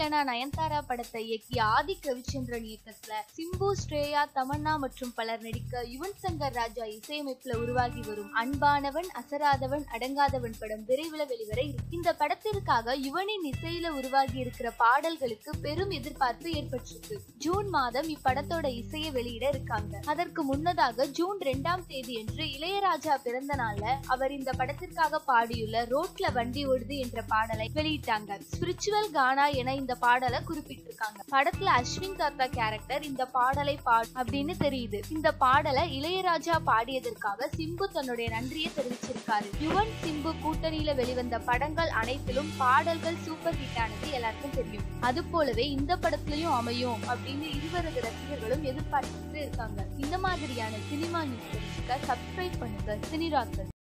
ஹீரோயினான நயன்தாரா படத்தை இயக்கிய ஆதிக் ரவிச்சந்திரன் இயக்கத்துல சிம்பு ஸ்ரேயா தமன்னா மற்றும் பலர் நடிக்க யுவன் சங்கர் ராஜா இசையமைப்புல உருவாகி வரும் அன்பானவன் அசராதவன் அடங்காதவன் படம் விரைவில் வெளிவர இருக்கு இந்த படத்திற்காக யுவனின் இசையில உருவாகி இருக்கிற பாடல்களுக்கு பெரும் எதிர்பார்ப்பு ஏற்பட்டிருக்கு ஜூன் மாதம் இப்படத்தோட இசையை வெளியிட இருக்காங்க அதற்கு முன்னதாக ஜூன் இரண்டாம் தேதி அன்று இளையராஜா பிறந்த நாள்ல அவர் இந்த படத்திற்காக பாடியுள்ள ரோட்ல வண்டி ஓடுது என்ற பாடலை வெளியிட்டாங்க ஸ்பிரிச்சுவல் கானா என இந்த பாடலை குறிப்பிட்டிருக்காங்க படத்துல அஸ்வின் தாத்தா கேரக்டர் இந்த பாடலை பாடு அப்படின்னு தெரியுது இந்த பாடலை இளையராஜா பாடியதற்காக சிம்பு தன்னுடைய நன்றியை தெரிவிச்சிருக்காரு யுவன் சிம்பு கூட்டணியில வெளிவந்த படங்கள் அனைத்திலும் பாடல்கள் சூப்பர் ஹிட் ஆனது எல்லாருக்கும் தெரியும் அது போலவே இந்த படத்துலயும் அமையும் அப்படின்னு இருவரது ரசிகர்களும் எதிர்பார்த்துட்டு இருக்காங்க இந்த மாதிரியான சினிமா நியூஸ் தெரிஞ்சுக்க சப்ஸ்கிரைப் பண்ணுங்க சினிராக்கள்